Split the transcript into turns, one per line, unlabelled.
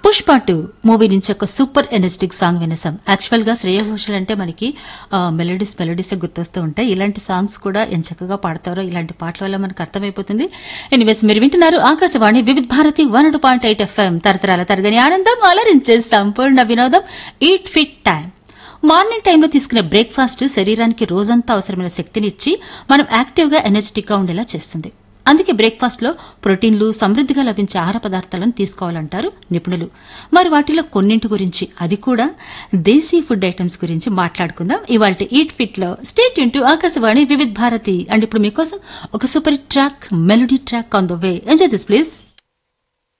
Pushpa two movie నుంచి ఒక super energetic song వినసాం యాక్చువల్ గా శ్రేయ ఘోషల్ అంటే మనకి మెలడీస్ మెలడీస్ గుర్తొస్తూ ఉంటాయి ఇలాంటి సాంగ్స్ కూడా ఎంత చక్కగా పాడతారో ఇలాంటి పాటల వల్ల మనకు అర్థమైపోతుంది ఎనీవేస్ మీరు వింటున్నారు Akashvani Vividh Bharati one point eight FM తరతరాల తరగని ఆనందం అలరించే సంపూర్ణ వినోదం ఈట్ ఫిట్ టైం మార్నింగ్ టైంలో తీసుకునే బ్రేక్ఫాస్ట్ శరీరానికి రోజంతా అవసరమైన శక్తినిచ్చి మనం యాక్టివ్గా ఎనర్జెటిక్గా ఉండేలా చేస్తుంది అందుకే బ్రేక్ఫాస్ట్లో ప్రోటీన్లు సమృద్ధిగా లభించే ఆహార పదార్థాలను తీసుకోవాలంటారు నిపుణులు మరి వాటిలో కొన్నింటి గురించి అది కూడా దేశీ ఫుడ్ ఐటమ్స్ గురించి మాట్లాడుకుందాం ఇవాళ ఈట్ ఫిట్ లో stay into Akashvani Vividh Bharati and ఇప్పుడు మీకోసం ఒక super track melody track on the way enjoy this please